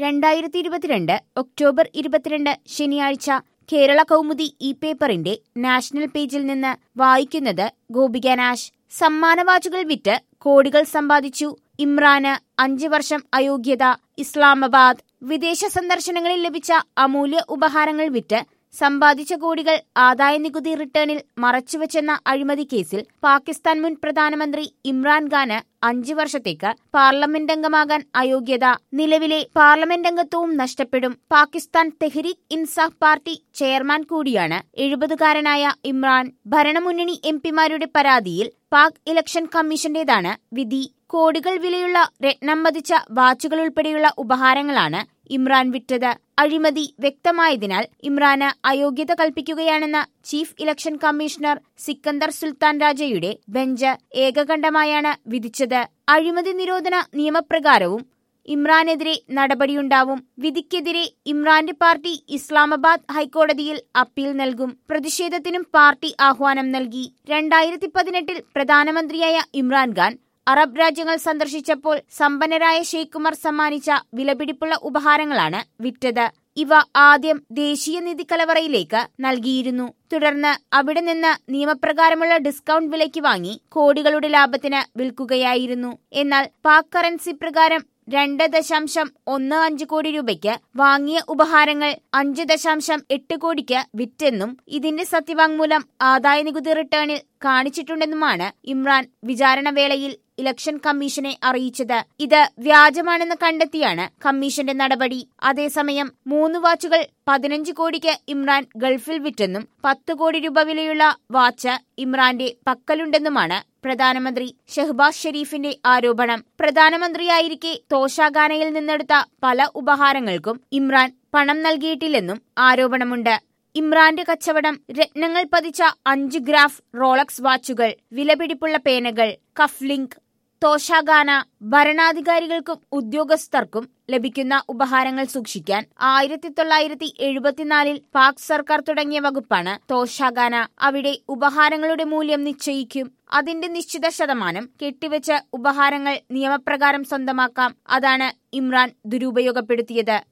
രണ്ടായിരത്തി ഇരുപത്തിരണ്ട് ഒക്ടോബർ ഇരുപത്തിരണ്ട് ശനിയാഴ്ച കേരള കൗമുദി ഈ പേപ്പറിന്റെ നാഷണൽ പേജിൽ നിന്ന് വായിക്കുന്നത് ഗോപിക നാശ് സമ്മാനവാച്ചുകൾ വിറ്റ് കോടികൾ സമ്പാദിച്ചു ഇമ്രാന് അഞ്ച് വർഷം അയോഗ്യത ഇസ്ലാമാബാദ് വിദേശ സന്ദർശനങ്ങളിൽ ലഭിച്ച അമൂല്യ ഉപഹാരങ്ങൾ വിറ്റ് സമ്പാദിച്ച കോടികൾ ആദായനികുതി റിട്ടേണിൽ മറച്ചുവെച്ചെന്ന അഴിമതി കേസിൽ പാകിസ്ഥാൻ മുൻ പ്രധാനമന്ത്രി ഇമ്രാൻഖാന് അഞ്ചു വർഷത്തേക്ക് പാർലമെന്റ് അംഗമാകാൻ അയോഗ്യത നിലവിലെ പാർലമെന്റ് അംഗത്വവും നഷ്ടപ്പെടും പാകിസ്ഥാൻ തെഹ്രീക് ഇൻസാഫ് പാർട്ടി ചെയർമാൻ കൂടിയാണ് എഴുപതുകാരനായ ഇമ്രാൻ ഭരണമുന്നണി എംപിമാരുടെ പരാതിയിൽ പാക് ഇലക്ഷൻ കമ്മീഷന്റേതാണ് വിധി കോടികൾ വിലയുള്ള രത്നം പതിച്ച വാച്ചുകൾ ഉൾപ്പെടെയുള്ള ഉപഹാരങ്ങളാണ് ഇമ്രാൻ വിറ്റത് അഴിമതി വ്യക്തമായതിനാൽ ഇമ്രാന് അയോഗ്യത കൽപ്പിക്കുകയാണെന്ന chief election commissioner Sikandar Sultan രാജയുടെ ബെഞ്ച് ഏകകണ്ഠമായാണ് വിധിച്ചത് അഴിമതി നിരോധന നിയമപ്രകാരവും ഇമ്രാനെതിരെ നടപടിയുണ്ടാവും വിധിക്കെതിരെ ഇമ്രാന്റെ പാർട്ടി ഇസ്ലാമാബാദ് ഹൈക്കോടതിയിൽ അപ്പീൽ നൽകും പ്രതിഷേധത്തിനും പാർട്ടി ആഹ്വാനം നൽകി രണ്ടായിരത്തി പതിനെട്ടിൽ പ്രധാനമന്ത്രിയായ ഇമ്രാൻഖാൻ അറബ് രാജ്യങ്ങൾ സന്ദർശിച്ചപ്പോൾ സമ്പന്നരായ ഷെയ്ഖുമാർ സമ്മാനിച്ച വിലപിടിപ്പുള്ള ഉപഹാരങ്ങളാണ് വിറ്റത് ഇവ ആദ്യം ദേശീയ നിധി കലവറയിലേക്ക് നൽകിയിരുന്നു തുടർന്ന് അവിടെ നിന്ന് നിയമപ്രകാരമുള്ള ഡിസ്കൗണ്ട് വിലയ്ക്ക് വാങ്ങി കോടികളുടെ ലാഭത്തിന് വിൽക്കുകയായിരുന്നു എന്നാൽ പാക് കറൻസി പ്രകാരം രണ്ട് ദശാംശം ഒന്ന് അഞ്ച് കോടി രൂപയ്ക്ക് വാങ്ങിയ ഉപഹാരങ്ങൾ അഞ്ച് ദശാംശം എട്ട് കോടിക്ക് വിറ്റെന്നും ഇതിന്റെ സത്യവാങ്മൂലം ആദായനികുതി റിട്ടേണിൽ കാണിച്ചിട്ടുണ്ടെന്നുമാണ് ഇമ്രാൻ വിചാരണവേളയിൽ ഇലക്ഷൻ കമ്മീഷനെ അറിയിച്ചത് ഇത് വ്യാജമാണെന്ന് കണ്ടെത്തിയാണ് കമ്മീഷന്റെ നടപടി അതേസമയം മൂന്ന് വാച്ചുകൾ പതിനഞ്ച് കോടിക്ക് ഇമ്രാൻ ഗൾഫിൽ വിറ്റെന്നും പത്ത് കോടി രൂപ വിലയുള്ള വാച്ച് ഇമ്രാന്റെ പക്കലുണ്ടെന്നുമാണ് പ്രധാനമന്ത്രി ഷെഹ്ബാസ് ഷെരീഫിന്റെ ആരോപണം പ്രധാനമന്ത്രിയായിരിക്കെ തോഷാഖാനയിൽ നിന്നെടുത്ത പല ഉപഹാരങ്ങൾക്കും ഇമ്രാൻ പണം നൽകിയിട്ടില്ലെന്നും ആരോപണമുണ്ട് ഇമ്രാന്റെ കച്ചവടം രത്നങ്ങൾ പതിച്ച അഞ്ച് ഗ്രാഫ് റോളക്സ് വാച്ചുകൾ വിലപിടിപ്പുള്ള പേനകൾ കഫ്ലിങ്ക് തോഷാഖാന ഭരണാധികാരികൾക്കും ഉദ്യോഗസ്ഥർക്കും ലഭിക്കുന്ന ഉപഹാരങ്ങൾ സൂക്ഷിക്കാൻ ആയിരത്തി തൊള്ളായിരത്തി എഴുപത്തിനാലിൽ പാക് സർക്കാർ തുടങ്ങിയ വകുപ്പാണ് തോഷാഖാന അവിടെ ഉപഹാരങ്ങളുടെ മൂല്യം നിശ്ചയിക്കും അതിന്റെ നിശ്ചിത ശതമാനം കെട്ടിവെച്ച് ഉപഹാരങ്ങൾ നിയമപ്രകാരം സ്വന്തമാക്കാം അതാണ് ഇമ്രാൻ ദുരുപയോഗപ്പെടുത്തിയത്